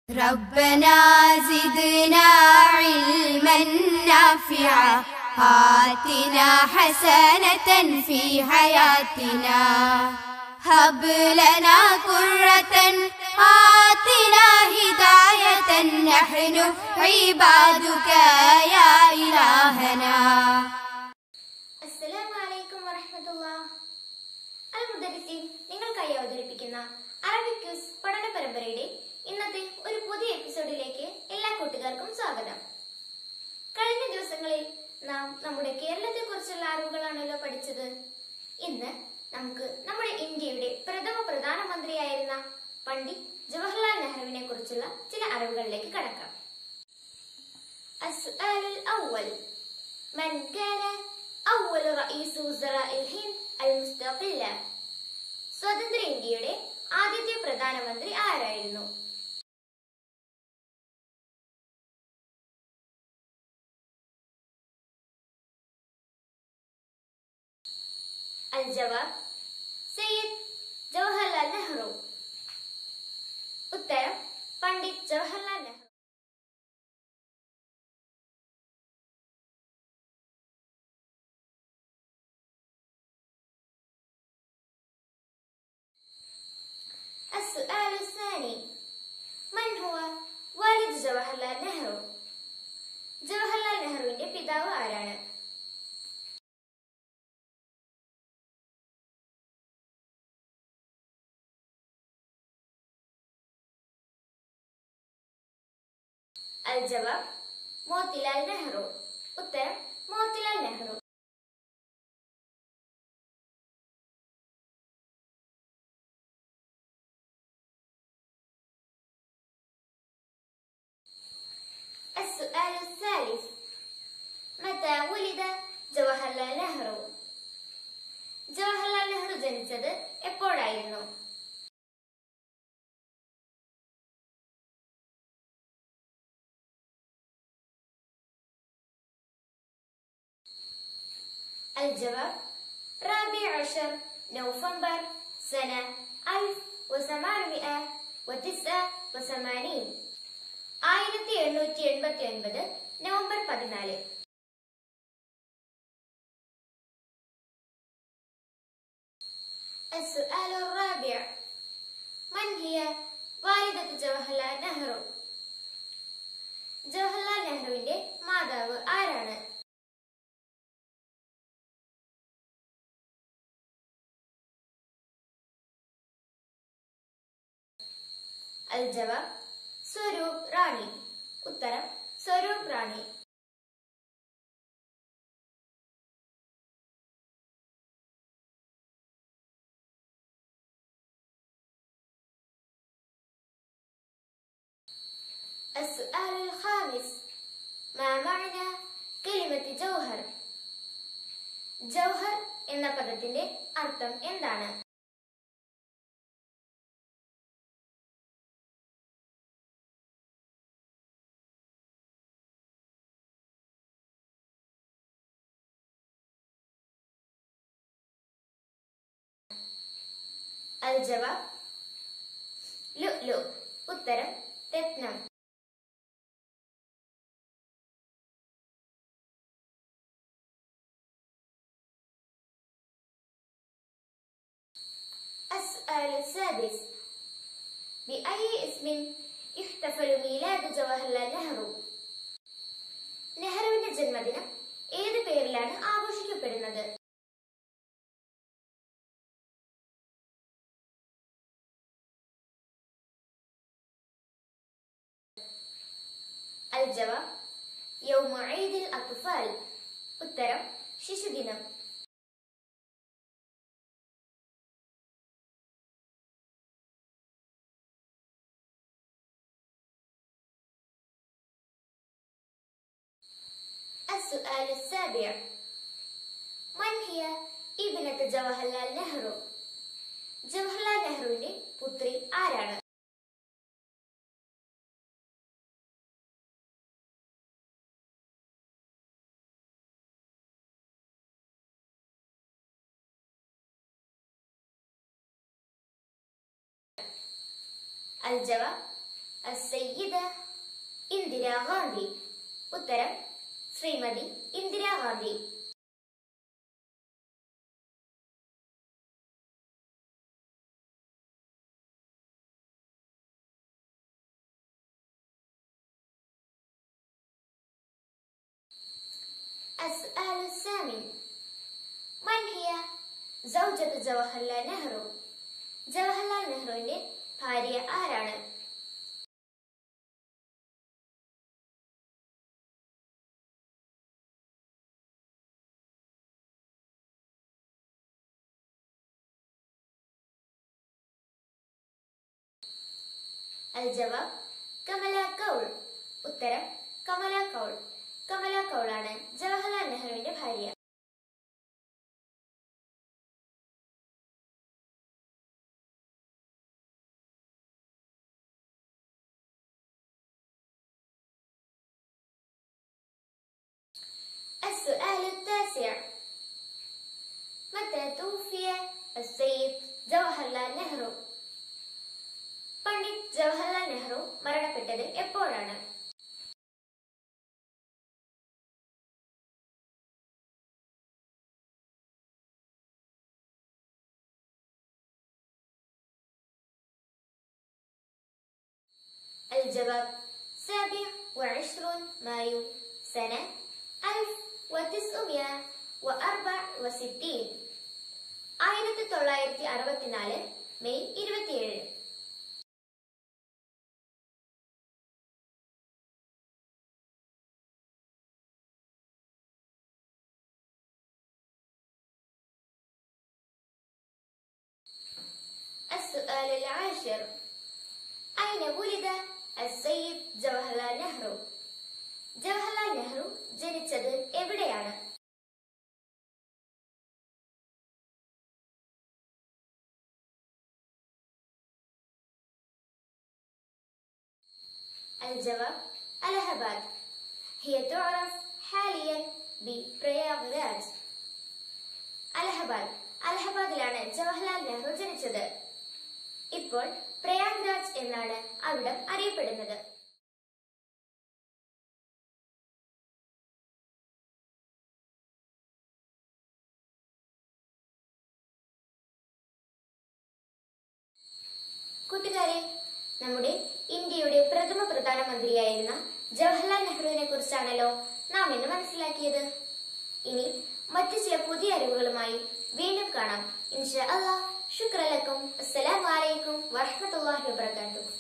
ربنا زدنا علما نافعا آتنا حسنة في حياتنا هب لنا قرة آتنا هداية نحن عبادك يا إلهنا അസ്സലാമു അലൈക്കും വറഹ്മത്തുള്ളാ അൽ മുദരിസീൻ നിങ്ങൾക്കായി അവതരിപ്പിക്കുന്ന അറബിക് ക്യൂസ് പഠന പരമ്പരയുടെ ഇന്നത്തെ ഒരു പുതിയ എപ്പിസോഡിലേക്ക് എല്ലാ കൂട്ടുകാർക്കും സ്വാഗതം കഴിഞ്ഞ ദിവസങ്ങളിൽ നാം നമ്മുടെ കേരളത്തെ കുറിച്ചുള്ള അറിവുകളാണല്ലോ പഠിച്ചത് ഇന്ന് നമുക്ക് നമ്മുടെ ഇന്ത്യയുടെ പ്രഥമ പ്രധാനമന്ത്രിയായിരുന്ന പണ്ഡിറ്റ് ജവഹർലാൽ നെഹ്റുവിനെ കുറിച്ചുള്ള ചില അറിവുകളിലേക്ക് കടക്കാം السؤال الأول من كان أول رئيس وزراء الهند المستقلة സ്വതന്ത്ര ഇന്ത്യയുടെ ആദ്യത്തെ പ്രധാനമന്ത്രി ആരായിരുന്നു الجواب സയ്യിദ് ജവഹർലാൽ നെഹ്റു ഉത്തരം പണ്ഡിറ്റ് ജവഹർലാൽ നെഹ്റു السؤال الثاني من هو والد ജവഹർലാൽ നെഹ്റു ജവഹർലാൽ നെഹ്റുവിന്റെ പിതാവ് ആരാണ് الجواب മോത്തിലാൽ നെഹ്റു ഉത്തരം മോത്തിലാൽ നെഹ്റു السؤال الثالث متى ولد ജവഹർലാൽ നെഹ്റു ജവഹർലാൽ നെഹ്റു ജനിച്ചത് എപ്പോഴായിരുന്നു الجواب رابع عشر نوفمبر سنة 1889 ആയിരത്തി എണ്ണൂറ്റി എൺപത്തി ഒൻപത് നവംബർ പതിനാല് السؤال الرابع من هي والدة ജവഹർലാൽ നെഹ്റു ജവഹർലാൽ നെഹ്റുവിന്റെ മാതാവ് ആരാണ് الجواب സ്വരൂപ് റാണി ഉത്തരം സ്വരൂപ് റാണി السؤال الخامس ما معنى كلمة جوهر ജൗഹർ എന്ന പദത്തിന്റെ അർത്ഥം എന്താണ് الجواب لؤلؤ ഉത്തരം രത്നം السؤال السادس بأي اسم يحتفل ميلاد جواهرലാൽ നെഹ്റു നെഹ്റുവിന്റെ ജന്മദിനം ഏത് പേരിലാണ് ആഘോഷിക്കപ്പെടുന്നത് الجواب يوم عيد الأطفال ഉത്തരം ശിശുദിനം السؤال السابع من هي ابنة ജവഹർലാൽ നെഹ്റു ജവഹർലാൽ നെഹ്റുവിന്റെ പുത്രി ആരാണ് الجواب അസയ്യിദ ഇന്ദിരാഗാന്ധി ഉത്തരം ശ്രീമതി ഇന്ദിരാഗാന്ധി السؤال الثامن من هي زوجة ജവഹർലാൽ നെഹ്റു ജവഹർലാൽ നെഹ്റുവിന്റെ ഭാര്യ ആരാണ് الجواب കമല കൗൾ ഉത്തരം കമല കൗൾ കമല കൗളാണ് ജവഹർലാൽ നെഹ്റുവിന്റെ ഭാര്യ السؤال التاسع متى توفي السيد ജവഹർലാൽ നെഹ്റു പണ്ഡിറ്റ് ജവഹർലാൽ നെഹ്റു മരണപ്പെട്ടത് എപ്പോഴാണ് الجواب سابع وعشرون مايو سنة ألف وتسعمائة وأربع وستين ആയിരത്തി തൊള്ളായിരത്തി അറുപത്തിനാല് മെയ് ഇരുപത്തിയേഴ് السؤال العاشر أين ولد السيد ജവഹർലാൽ നെഹ്റു ജവഹർലാൽ നെഹ്റു ജനിച്ചത് എവിടെയാണ് الجواب ألهباد هي تعرف حاليا ببرياغراج അലഹബാദ് അലഹബാദിലാണ് ജവഹർലാൽ നെഹ്റു ജനിച്ചത് ഇപ്പോൾ പ്രയാഗ്രാജ് എന്നാണ് അവിടം അറിയപ്പെടുന്നത് കൂട്ടുകാരെ നമ്മുടെ ഇന്ത്യയുടെ പ്രഥമ പ്രധാനമന്ത്രിയായിരുന്ന ജവഹർലാൽ നെഹ്റുവിനെ കുറിച്ചാണല്ലോ നാം ഇന്ന് മനസ്സിലാക്കിയത് ഇനി മറ്റു ചില പുതിയ അറിവുകളുമായി വീണ്ടും കാണാം ഇൻഷാ അല്ലാ ശുക്രലക്കും അസ്സലാമു അലൈക്കും വറഹ്മത്തുള്ളാഹി വബറകാതുഹു